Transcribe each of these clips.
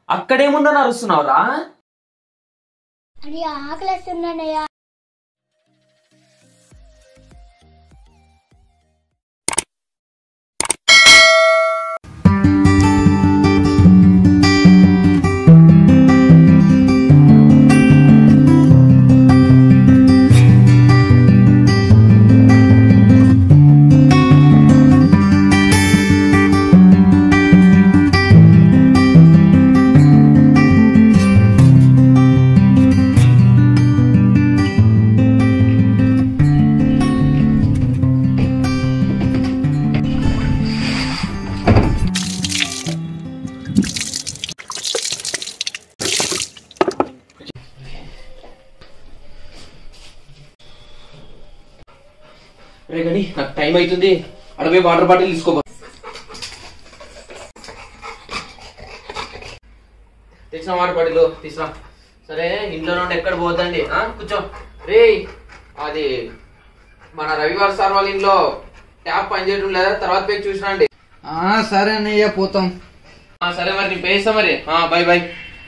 అక్కడేముందని అరుస్తున్నావురా అని ఆకలిస్తున్నానయ్యా రే గని నాకు టైం అవుతుంది అడవి వాటర్ బాటిల్ తీసుకో తెచ్చిన వాటర్ బాటిల్ తీసురా సరే ఇంట్లో నుండి ఎక్కడ పోద్దండి ఆ, కూర్చో రే అది మన రవివార్ సార్ వాళ్ళ ఇంట్లో ట్యాప్ పనిచేయడం లేదా తర్వాత పోయి చూసిరండి ఆ సరే అన్నయ్య పోతాం ఆ, సరే మరి నేను పేస్తా మరి బాయ్ బాయ్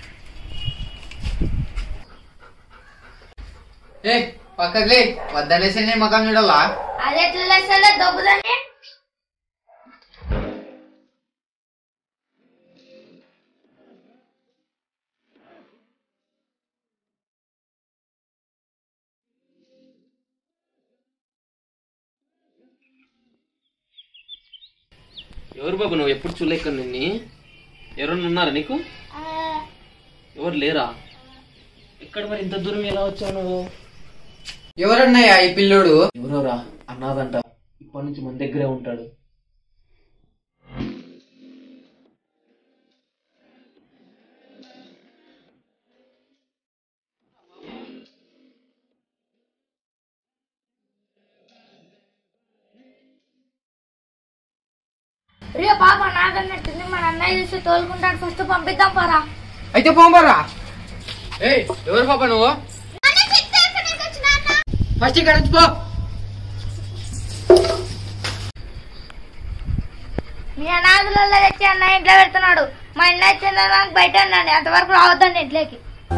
ఏ పక్కకి లే వద్దనేసి నేను మకం చూడాలా అది ఎట్లా లేస్తాడే దొబ్బుదని ఎవరు బాబు నువ్వు ఎప్పుడు చూడలేక నిన్ని ఎవరన్నా ఉన్నారా నీకు ఎవరు లేరా ఇక్కడ మరి ఇంత దూరం ఎలా వచ్చావు నువ్వు ఎవరన్నయ్య ఈ పిల్లోడు ఎవరోరా అన్నాదంట ఇప్పటి నుంచి మన దగ్గరే ఉంటాడు రే పాప నాకన్నట్టుంది మన అన్నయ్య చూసి తోలుకుంటాడు ఫస్ట్ పంపిద్దాం పరా అయితే పోంబరా ఏ ఎవరు పాప నువ్వు ఫస్ట్ ఇక్కడ నుంచి పో మీ అనాథులలో తెచ్చి అన్నయ్య ఇంట్లో పెడుతున్నాడు మా అన్నయ్య చిన్నదానికి బయట అన్నాడు అంతవరకు రావద్దండి ఇంట్లోకి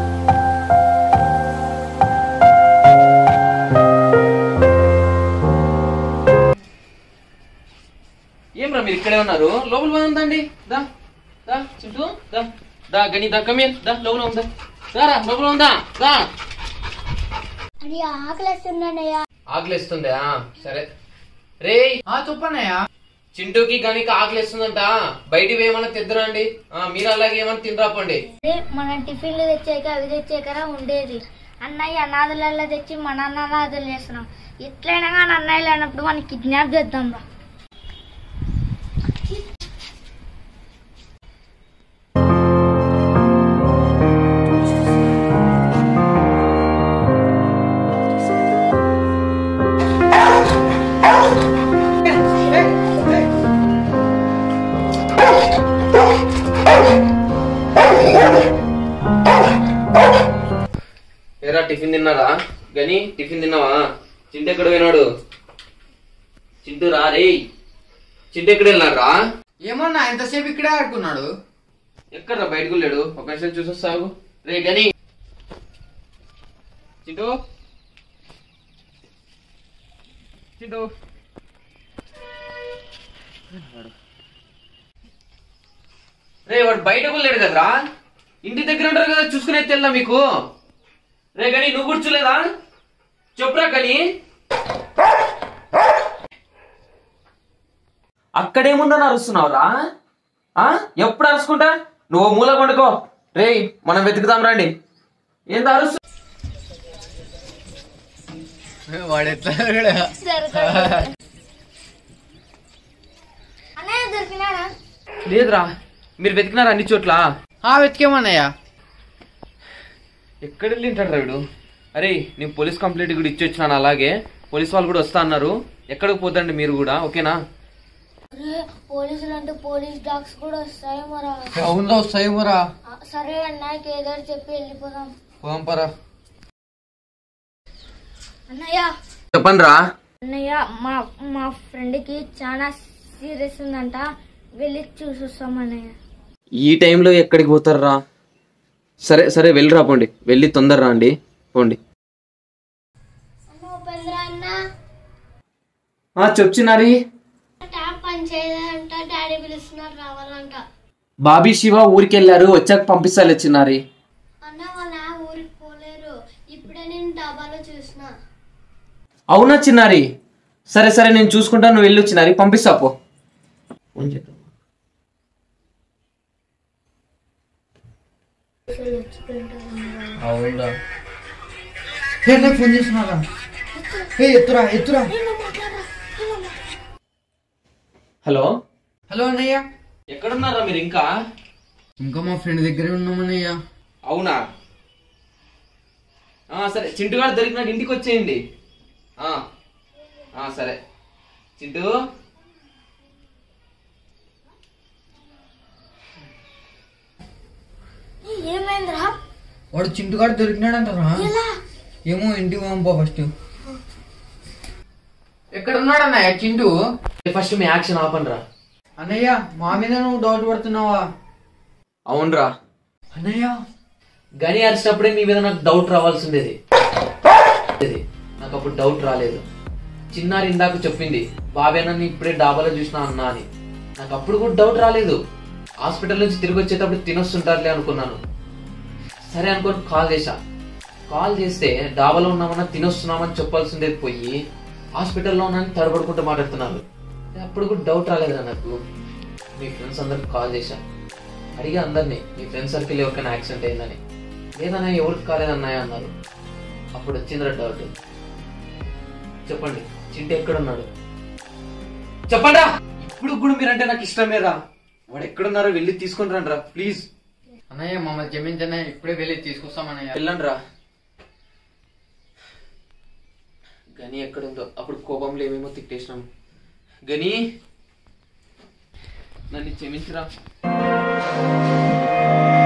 ఏం రా మీరు ఇక్కడే ఉన్నారు లోపల పోయి ఉందండి దా దా చింటూ దా దా గని దా కమీర్ దా లోపల ఉందా దా రా లోపల ఉందా దా అని ఆకలిస్తున్నానయ్యా ఆకలిస్తుందా సరే రే ఆ చెప్పన్నయ్య చింటూకి గనికి ఆకలిస్తుందంట బయటికి ఏమన్నా తిద్దరండి మీరు అలాగే ఏమన్నా తినరాపండి అదే మనం టిఫిన్లు తెచ్చాక అవి తెచ్చాకరా ఉండేది అన్నయ్య అనాథులలో తెచ్చి మన అనాథులు చేస్తున్నాం ఎట్లయినా కానీ అన్నయ్య లేనప్పుడు మనం కిడ్నాప్ చేద్దాం రా ఏరా టిఫిన్ తిన్నారా గని టిఫిన్ తిన్నావా చింటు ఎక్కడ పోయినాడు చింటూ రా రే చింటు ఎక్కడ వెళ్ళినాడు రా ఏమన్నా ఎంతసేపు ఇక్కడే ఆడుకున్నాడు ఎక్కడ రా బయటకు వెళ్ళాడు ఒక నిమిషం చూసొస్తావు రే గని చింటూ చింటూ రే వాడు బయటకు వెళ్ళాడు కదరా ఇంటి దగ్గర ఉంటారు కదా చూసుకునే తెల్లా మీకు రే గని నువ్వు కూర్చోలేదా చెప్పురా గని అక్కడేముందని అరుస్తున్నావురా ఆ? ఎప్పుడు అరుచుకుంటా నువ్వు మూల కొండుకో రే మనం వెతుకుదాం రండి ఏంది అరుస్తు వాడు ఎట్లా అన్నయ్య దొరికినాడా లేదురా మీరు వెతికినారా అన్ని చోట్ల ఆ వెతికేమన్నయ్య ఎక్కడ వెళ్ళి ఉంటాడు వీడు అరే నేను పోలీస్ కంప్లైంట్ కూడా ఇచ్చి వచ్చినాను అలాగే పోలీస్ వాళ్ళు కూడా వస్తా అన్నారు ఎక్కడికి పోతండి మీరు కూడా ఓకేనా పోలీసులు అంటే పోలీస్ డాగ్స్ కూడా వస్తాయి మరా అవును వస్తాయి మరా సరే అన్నయ్యకి ఏదో చెప్పి వెళ్ళిపోదాం పోంపరా అన్నయ్య చెప్పండి రా అన్నయ్య మా మా ఫ్రెండ్కి చాలా సీరియస్ ఉందంట వెళ్ళి చూసొస్తాం అన్నయ్య ఈ టైంలో ఎక్కడికి పోతారా సరే సరే వెళ్ళి రాపోండి వెళ్ళి తొందర రండి పోండి అన్న ఉపేంద్ర అన్న చెప్తున్నారు ట్యాప్ పని చేయదంట డాడీ పిలుస్తున్నారు రావాలంట బాబీ శివ ఊరికి వెళ్ళారు వచ్చాక పంపిస్తాలే చిన్నారి అన్న వాళ్ళ ఊరికి పోలేరు ఇప్పుడే నేను డాబాలో చూసిన అవునా చిన్నారి సరే సరే నేను చూసుకుంటాను నువ్వు వెళ్ళి చిన్నారి పంపిస్తా పో అవునా హే నాకు ఫోన్ చేస్తున్నారా హే ఎత్తురా ఎత్తురా హలో హలో అన్నయ్య ఎక్కడున్నారా మీరు ఇంకా ఇంకా మా ఫ్రెండ్ దగ్గరే ఉన్నామన్నయ్య అవునా ఆ, సరే చింటు గారు దొరికినాడు ఇంటికి వచ్చేయండి ఆ, ఆ, సరే చింటూ ఏమైందిరా వాడు చింటుగాడు దొరికినాడంటారా ఏమో ఇంటికి పంపా ఫస్ట్ ఎక్కడ ఉన్నాడు అన్నయ్య చింటూ ఫస్ట్ మీ యాక్షన్ ఆపండిరా అన్నయ్య మా మీద నువ్వు డౌట్ పడుతున్నావా అవునరా అన్నయ్య గని అరిచినప్పుడే మీ మీద నాకు డౌట్ రావాల్సి ఉండేది ఇది. నాకు అప్పుడు డౌట్ రాలేదు చిన్నారి ఇందాక చెప్పింది బాబేనని ఇప్పుడే డాబాలో చూసినా అన్నా అని నాకు అప్పుడు కూడా డౌట్ రాలేదు హాస్పిటల్ నుంచి తిరిగి వచ్చేటప్పుడు తినొస్తుంటారులే అనుకున్నాను సరే అనుకొని కాల్ చేశా కాల్ చేస్తే డాబాలో ఉన్నామన్నా తినొస్తున్నామని చెప్పాల్సిందే పోయి హాస్పిటల్లో ఉన్నామని తడబడుకుంటూ మాట్లాడుతున్నారు అప్పుడు కూడా డౌట్ రాలేదురా నాకు మీ ఫ్రెండ్స్ అందరికి కాల్ చేశా అడిగా అందరినీ మీ ఫ్రెండ్ సర్కిల్ ఎవరికైనా యాక్సిడెంట్ అయిందని లేదన్నా ఎవరికి కాలేదన్నాయా అన్నారు అప్పుడు వచ్చిందిరా డౌట్ చెప్పండి చింటి ఎక్కడున్నాడు చెప్పండి రా ఇప్పుడు కూడా మీరంటే నాకు ఇష్టమేరా వాడు ఎక్కడున్నారో వెళ్ళి తీసుకుని రండి రా ప్లీజ్ అన్నయ్య మమ్మల్ని క్షమించన్నయ్య ఇప్పుడే వెళ్ళి తీసుకొస్తామన్నయ్య వెళ్ళండి రా గని ఎక్కడుందో అప్పుడు కోపంలో ఏమేమో తిట్టేసినాం గని నన్ను క్షమించరా